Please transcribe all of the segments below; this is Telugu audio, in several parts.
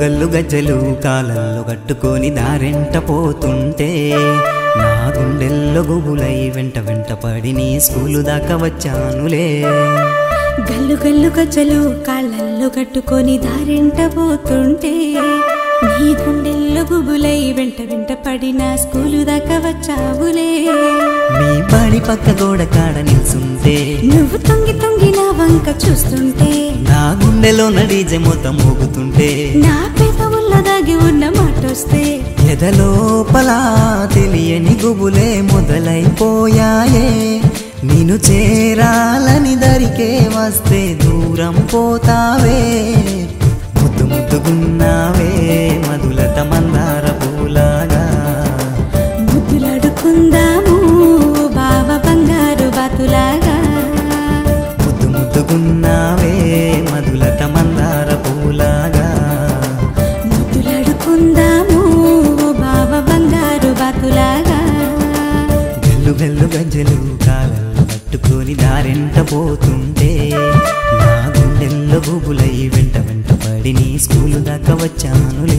గల్లు గజ్జలు కాలల్లో కట్టుకొని దారెంట పోతుంటే నా గుండెల్లో గుబులై వెంట వెంట పడి నీ స్కూలు దాకా వచ్చానులే గల్లు గల్లు గజ్జలు కాళ్ళల్లో కట్టుకొని దారింట పోతుంటే నీ గుండెల్లో గుబులై వెంట వెంట పడిన స్కూలు దాకా వచ్చావులే మీ బాడి పక్క గోడ కాడ నిల్చుంటే నువ్వు తొంగి తొంగి నా వంక చూస్తుంటే నా గుండెలో నడిజె మొత్తం మోగుతుంటే నా పెదవుల్లో దాగి ఉన్న మాటొస్తే ఎదలోపల తెలియని గుబులే మొదలైపోయాయే నిన్ను చేరాలని దరికే వస్తే దూరం పోతావే ముద్దు ముద్దుగున్నావే మధులత మందార పూలాగా ముద్దులాడుకుందాము బావ బంగారు బాతులాగా ముద్దు ముద్దుగున్నావే మధులత మందార పూలాగా ముద్దులాడుకుందాము బావ బంగారు బాతులాగా గల్లు గల్లు గజ్జలు కాలల్లో కట్టుకొని దారెంట పోతుంటే నా గుండెల్లో గుబులై వెంట వెంట పడి నీ స్కూలు దాకా వచ్చానులే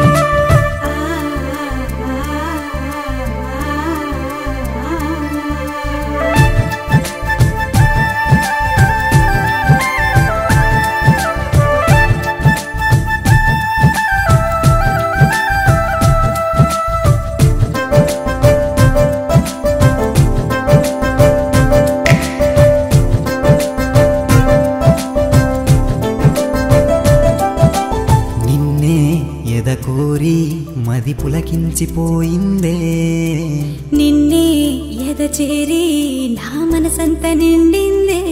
నిన్నే ఎదకోరి మది పులకించిపోయిందే నిన్నే ఎద చేరి నా మనసంత నిండిందే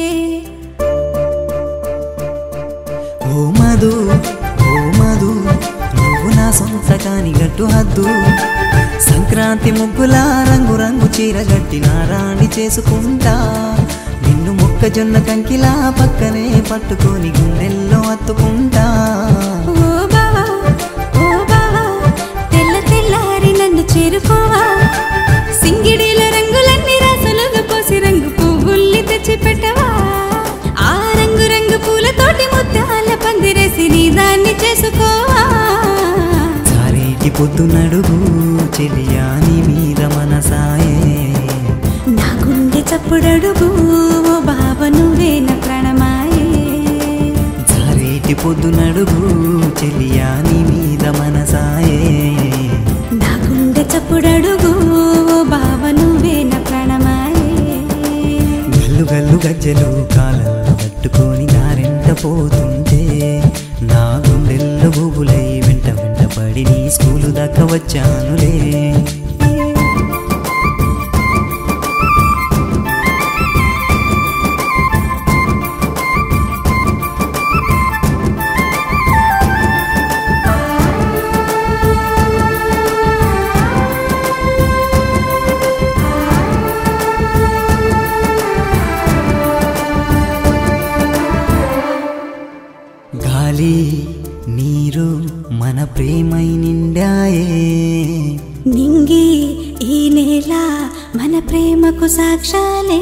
ఓ మధు ఓ మధు నువ్వు నా సొంత కాని గట్టు హద్దు సంక్రాంతి ముగ్గుల రంగు రంగు చీర గట్టిన రాణి చేసుకుంటా నిన్ను మొక్కజొన్న కంకిలా పక్కనే పట్టుకొని గుండెల్లో అత్తుకుంటా ఓ బావా ఓ బావా తెల్ల తెల్లారి నన్ను చేరుకోవా సింగిడీల రంగులన్నీ రాసలుగా పోసి రంగు పువ్వుల్ని తెచ్చి పెట్టవా ఆ రంగు రంగు పూలతోటి ముత్యాల పందిరేసి నీ దాన్ని చేసుకోవా సారేటి పొద్దు నడుగు చెలియాని మీద మనసాయే నా గుండె చప్పుడడుగు ఓ బావ నువ్వే నా ప్రాణమాయే సారేటి పొద్దు నడుగు చెలియాని మీద మనసాయే నా గుండె చప్పుడడుగు ఓ బావ నువ్వే నా ప్రాణమాయే గల్లు గల్లు గజ్జలు కాలంలో కట్టుకొని దారెంట పోతుంటే నా గుండెల్లో గుబులై వెంట వెంట పడి నీ స్కూలు దాకా వచ్చానులే గాలి నీరు మన ప్రేమై నిండాయే నింగి ఈ నేల మన ప్రేమకు సాక్ష్యాలే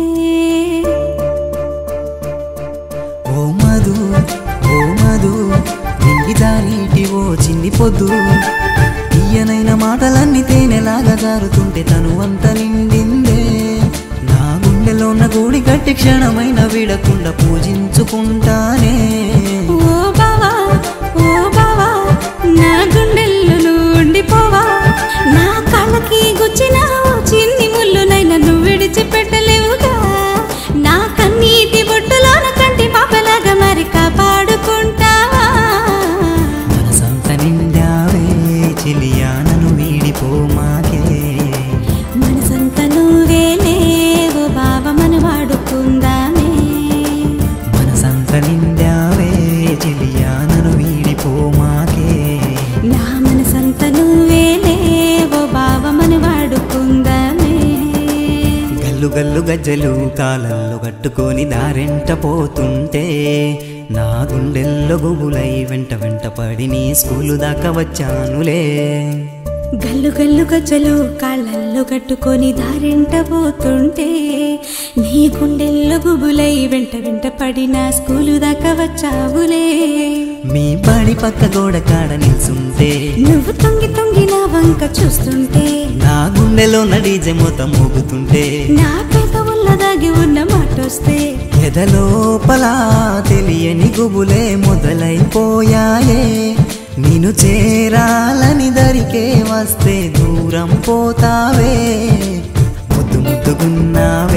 ఓ మధు ఓ మధు నింగి దారీటి ఓ చిన్ని పొద్దు తీయనైన మాటలన్నీ తేనెలాగా జారుతుంటే తను అంత నిండిందే నా గుండెలో ఉన్న గూడి గట్టి క్షణమైన విడకుండా పూజించుకుంటానే ఓ బావా ఓ బావా నా గుండెల్లో నువ్వు ఉండిపోవా నా కళ్ళకి గుచ్చిన ఓ చిన్ని ముళ్ళునైనా నువ్వు విడిచిపెట్టలేవుగా నా కన్నీటి బొట్టులోన కంటి పాపలాగా మరి కాపాడుకుంటావా మనసంత నిండావే చెలియా నన్ను వీడిపో మాకే మనసంత నువ్వేలే ఓ బావ మన వాడుకుందామే మనసంత నిండావే చెలియా నన్ను వీడిపో మాకే నా మనసంత నువ్వేలే ఓ బావ మన వాడుకుందామే గల్లు గల్లు గజ్జలు కాలల్లో కట్టుకొని దారెంట పోతుంటే నా గుండెల్లో గుబులై వెంట వెంట పడి నీ స్కూలు దాకా వచ్చానులే గల్లు గల్లు గజ్జలు కాళ్ళల్లో కట్టుకొని దారింట పోతుంటే నీ గుండెల్లో గుబులై వెంట వెంట పడిన స్కూలు దాకా వచ్చావులే మీ బడి పక్క గోడ కాడ నిల్సుంటే నువ్వు తొంగి తొంగి నా వంక చూస్తుంటే నా గుండెలో నడీజె మూత మోగుతుంటే నా పెదవుల్ల దాగి ఉన్న మాటొస్తే ఎదలోపల తెలియని గుబులే మొదలైపోయాయే నిన్ను చేరాలని దరికే వస్తే దూరం పోతావే ముద్దు ముద్దుగున్నావే